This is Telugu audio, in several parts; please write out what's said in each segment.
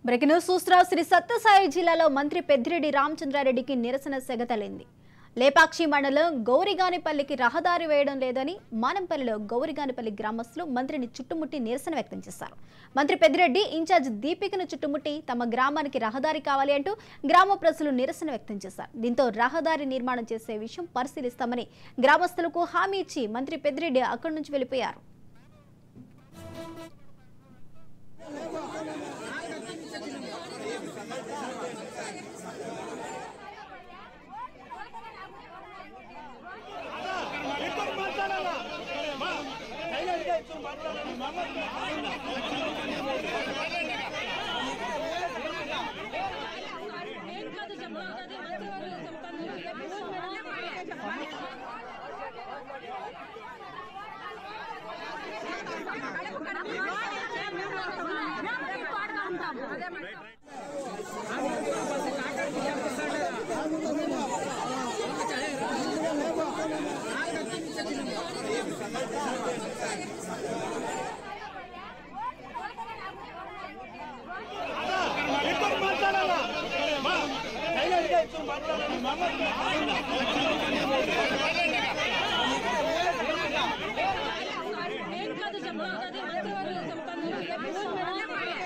బ్రేకింగ్ న్యూస్ చూస్తున్నాం శ్రీ సత్యసాయి జిల్లాలో మంత్రి పెద్దిరెడ్డి రామచంద్రారెడ్డికి నిరసన సెగతలింది లేపాక్షి మండలం గౌరిగానిపల్లికి రహదారి వేయడం లేదని మానంపల్లిలో గౌరిగానిపల్లి గ్రామస్తులు మంత్రిని చుట్టుముట్టి నిరసన వ్యక్తం చేశారు మంత్రి పెద్దిరెడ్డి ఇన్ఛార్జ్ దీపికను చుట్టుముట్టి తమ గ్రామానికి రహదారి కావాలి అంటూ గ్రామ ప్రజలు నిరసన వ్యక్తం చేశారు దీంతో రహదారి నిర్మాణం చేసే విషయం పరిశీలిస్తామని గ్రామస్తులకు హామీ ఇచ్చి మంత్రి పెద్దిరెడ్డి అక్కడి నుంచి వెళ్ళిపోయారు నేను కాదు చెప్పాలి అది మంత్రివర్యులు చెప్తాను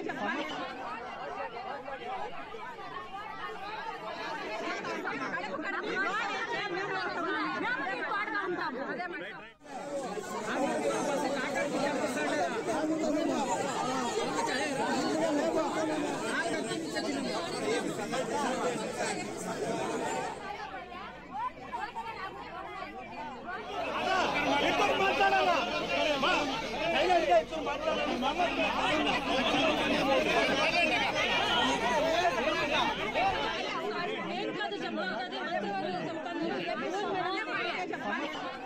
నేను కాదు చెప్పాలి అది మంత్రివర్యులు చెప్తాను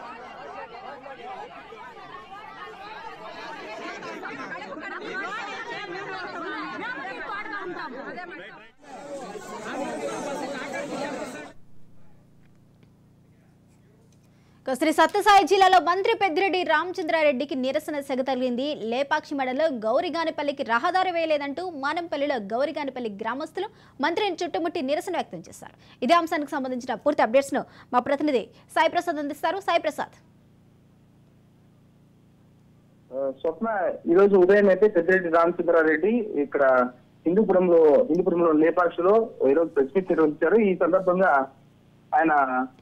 ఇక శ్రీ సత్యసాయి జిల్లాలో మంత్రి పెద్దిరెడ్డి రామచంద్రారెడ్డికి నిరసన సెగ తగిలింది లేపాక్షి మండలం గౌరిగానిపల్లికి రహదారి వేయలేదంటూ మానంపల్లిలో గౌరిగానిపల్లి గ్రామస్తులు మంత్రిని చుట్టుముట్టి నిరసన వ్యక్తం చేశారు ఇదే అంశానికి సంబంధించిన పూర్తి అప్డేట్స్ ను మా ప్రతినిధి సాయి ప్రసాద్ అందిస్తారు సాయి ప్రసాద్ ఆ, స్వప్న ఈ రోజు ఉదయం అయితే పెద్దిరెడ్డి రామచంద్రారెడ్డి ఇక్కడ హిందూపురంలో హిందూపురంలో లేపాక్షిలో ఈ రోజు ప్రెస్ మీట్ నిర్వహించారు ఈ సందర్భంగా ఆయన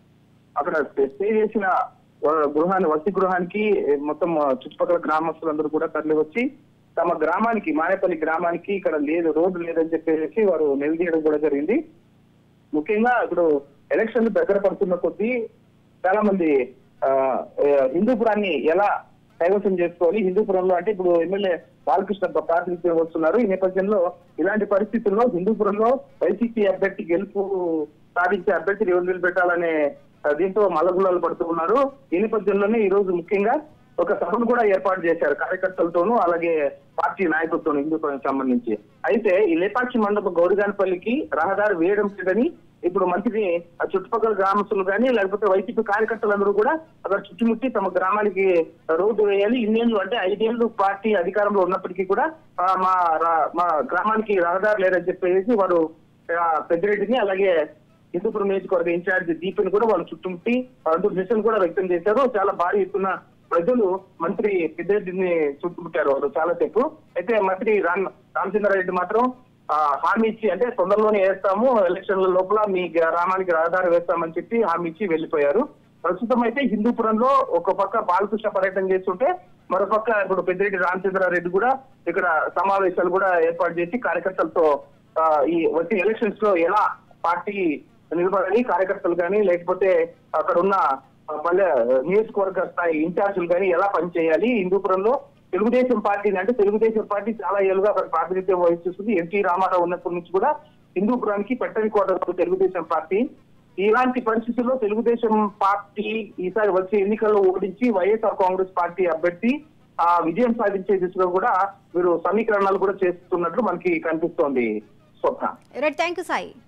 అక్కడ స్టే చేసిన వ- గృహాన్ని వసతి గృహానికి మొత్తం చుట్టుపక్కల గ్రామస్తులందరూ కూడా తరలి వచ్చి తమ గ్రామానికి మానేపల్లి గ్రామానికి ఇక్కడ లేదు రోడ్డు లేదని చెప్పేసి వారు నిలదీయడం కూడా జరిగింది ముఖ్యంగా ఇప్పుడు ఎలక్షన్లు దగ్గర పడుతున్న కొద్దీ చాలా మంది ఆ, ఆ, హిందూపురాన్ని ఎలా కైవసం చేసుకోవాలి హిందూపురంలో అంటే ఇప్పుడు ఎమ్మెల్యే బాలకృష్ణ ప్రాతినిధ్యం వస్తున్నారు ఈ నేపథ్యంలో ఇలాంటి పరిస్థితుల్లో హిందూపురంలో వైసీపీ అభ్యర్థి గెలుపు సాధించే అభ్యర్థిని ఎవరు నిలబెట్టాలనే ఆ, దీంతో మల్లగుల్లాలు పడుతూ ఉన్నారు ఈ నేపథ్యంలోనే ఈ రోజు ముఖ్యంగా ఒక సభను కూడా ఏర్పాటు చేశారు కార్యకర్తలతోనూ అలాగే పార్టీ నాయకులతోనూ హిందూపురం సంబంధించి అయితే ఈ లేపాక్షి మండప గౌరిగానపల్లికి రహదారి వేయడం లేదని ఇప్పుడు మంత్రిని ఆ చుట్టుపక్కల గ్రామస్తులు కానీ లేకపోతే వైసీపీ కార్యకర్తలందరూ కూడా అక్కడ చుట్టుముట్టి తమ గ్రామానికి రోడ్డు వేయాలి ఇన్నేళ్ళు అంటే ఐదేళ్లు పార్టీ అధికారంలో ఉన్నప్పటికీ కూడా ఆ, మా రా- మా గ్రామానికి రహదారి లేదని చెప్పేసి వారు ఆ, పెద్దిరెడ్డిని అలాగే హిందూపురం నియోజకవర్గ ఇన్ఛార్జ్ దీపిని కూడా వాళ్ళు చుట్టుముట్టి అందరూ నిరసన కూడా వ్యక్తం చేశారు చాలా భారీ ఎత్తున ప్రజలు మంత్రి పెద్దిరెడ్డిని చుట్టుముట్టారు వాళ్ళు చాలా సేపు అయితే మంత్రి రామ్ రామచంద్రారెడ్డి మాత్రం ఆ, హామీ ఇచ్చి అంటే తొందరలోనే వేస్తాము ఎలక్షన్ల లోపల మీ గ్రామానికి రహదారి వేస్తామని చెప్పి హామీ ఇచ్చి వెళ్ళిపోయారు ప్రస్తుతం అయితే హిందూపురంలో ఒక పక్క బాలకృష్ణ పర్యటన చేస్తుంటే మరోపక్క ఇప్పుడు పెద్దిరెడ్డి రామచంద్రారెడ్డి కూడా ఇక్కడ సమావేశాలు కూడా ఏర్పాటు చేసి కార్యకర్తలతో ఆ, ఈ వచ్చే ఎలక్షన్స్ లో ఎలా పార్టీ నిలబడాలి కార్యకర్తలు కానీ లేకపోతే అక్కడ ఉన్న ఆ, పల్లె నియోజకవర్గ స్థాయి ఇన్ఛార్జీలు కానీ ఎలా పనిచేయాలి హిందూపురంలో తెలుగుదేశం పార్టీని అంటే తెలుగుదేశం పార్టీ చాలా ఏళ్ళుగా అక్కడ ప్రాతినిధ్యం వహిస్తుంది ఎన్టీ రామారావు ఉన్నప్పటి నుంచి కూడా హిందూపురానికి పెట్టని కోట తెలుగుదేశం పార్టీ ఇలాంటి పరిస్థితుల్లో తెలుగుదేశం పార్టీ ఈసారి వచ్చే ఎన్నికల్లో ఓడించి వైఎస్ఆర్ కాంగ్రెస్ పార్టీ అభ్యర్థి ఆ విజయం సాధించే దిశగా కూడా వీరు సమీకరణాలు కూడా చేస్తున్నట్లు మనకి కనిపిస్తోంది Swapna right thank you Sai